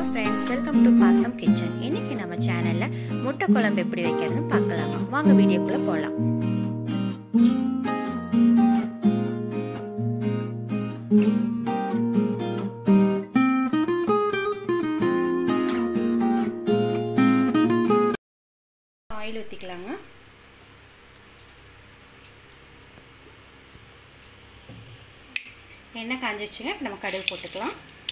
friends welcome to Paasam kitchen இன்னைக்கு நம்ம சேனலில் முட்டை குழம்பு எப்படி வைக்கிறதுன்னு பார்க்கலாம் வாங்க வீடியோக்குள்ளே போகலாம் ஆயில் ஊற்றிக்கலாங்க எண்ணெய் காஞ்சிச்சுங்க இப்போ நம்ம கடுகு போட்டுக்கலாம்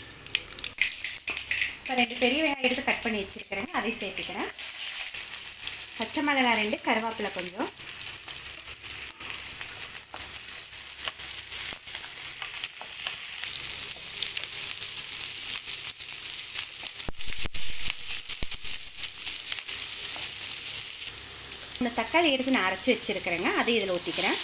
இப்போ ரெண்டு பெரிய வெங்காயம் எடுத்து கட் பண்ணி வச்சுருக்கிறேங்க அதையும் சேர்த்துக்கிறேன் பச்சை மிளகாய் ரெண்டு கருவேப்பிலை கொஞ்சம் இந்த தக்காளி எடுத்து நான் அரைச்சி வச்சுருக்கிறேங்க அதையும் இதில் ஊற்றிக்கிறேன்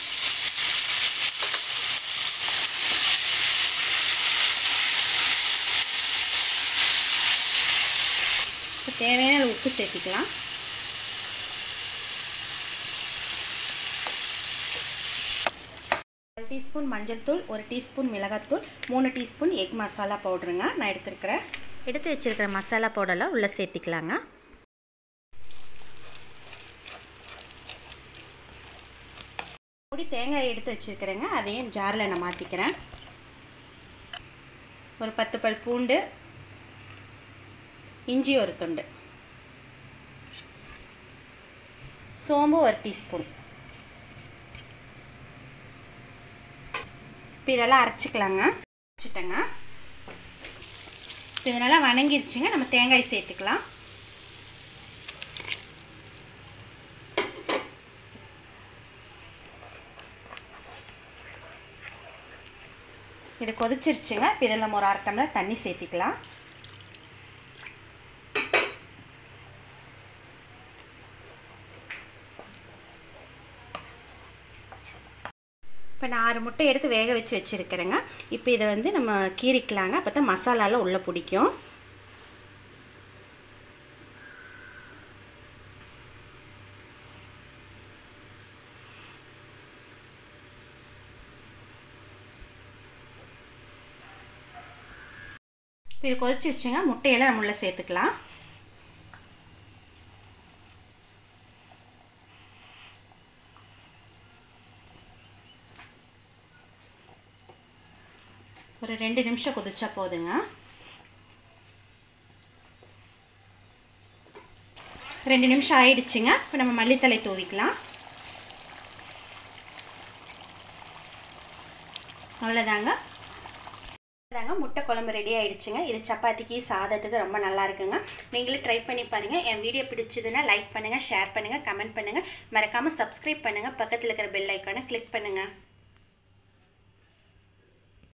இப்போ தேவையான உப்பு சேர்த்திக்கலாம் ஒரு டீஸ்பூன் மஞ்சள் தூள் ஒரு டீஸ்பூன் மிளகாத்தூள் மூணு டீஸ்பூன் எக் மசாலா பவுட்ருங்க நான் எடுத்துருக்கிறேன் எடுத்து வச்சுருக்கிற மசாலா பவுடர்லாம் உள்ளே சேர்த்திக்கலாங்க பொடி தேங்காய் எடுத்து வச்சுருக்கிறேங்க அதையும் ஜாரில் நான் மாற்றிக்கிறேன் ஒரு பத்து பல் பூண்டு இஞ்சி ஒரு துண்டு சோம்பு ஒரு டீஸ்பூன் இப்போ இதெல்லாம் அரைச்சிக்கலாங்க அரைச்சிட்டேங்க இப்போ இதெல்லாம் வணங்கிருச்சுங்க நம்ம தேங்காய் சேர்த்துக்கலாம் இது கொதிச்சிருச்சுங்க இப்போ இதில் நம்ம ஒரு அரை டம்ளர் தண்ணி சேர்த்திக்கலாம் இப்போ நான் ஆறு முட்டை எடுத்து வேக வச்சு வச்சுருக்கிறேங்க இப்போ இதை வந்து நம்ம கீறிக்கலாங்க அப்போ தான் மசாலாலாம் உள்ளே பிடிக்கும் இப்போ இது கொதிச்சிருச்சுங்க முட்டையெல்லாம் நம்ம உள்ளே சேர்த்துக்கலாம் ஒரு ரெண்டு நிமிஷம் கொதிச்சா போதுங்க ரெண்டு நிமிஷம் ஆயிடுச்சுங்க இப்போ நம்ம மல்லித்தலை தூவிக்கலாம் அவ்வளோதாங்க அதாங்க முட்டை குழம்பு ரெடி ஆயிடுச்சுங்க இது சப்பாத்திக்கு சாதத்துக்கு ரொம்ப நல்லா இருக்குங்க நீங்களும் ட்ரை பண்ணி பாருங்கள் என் வீடியோ பிடிச்சதுன்னா லைக் பண்ணுங்கள் ஷேர் பண்ணுங்கள் கமெண்ட் பண்ணுங்கள் மறக்காமல் சப்ஸ்கிரைப் பண்ணுங்கள் பக்கத்தில் இருக்கிற பெல் ஐக்கானை கிளிக் பண்ணுங்கள்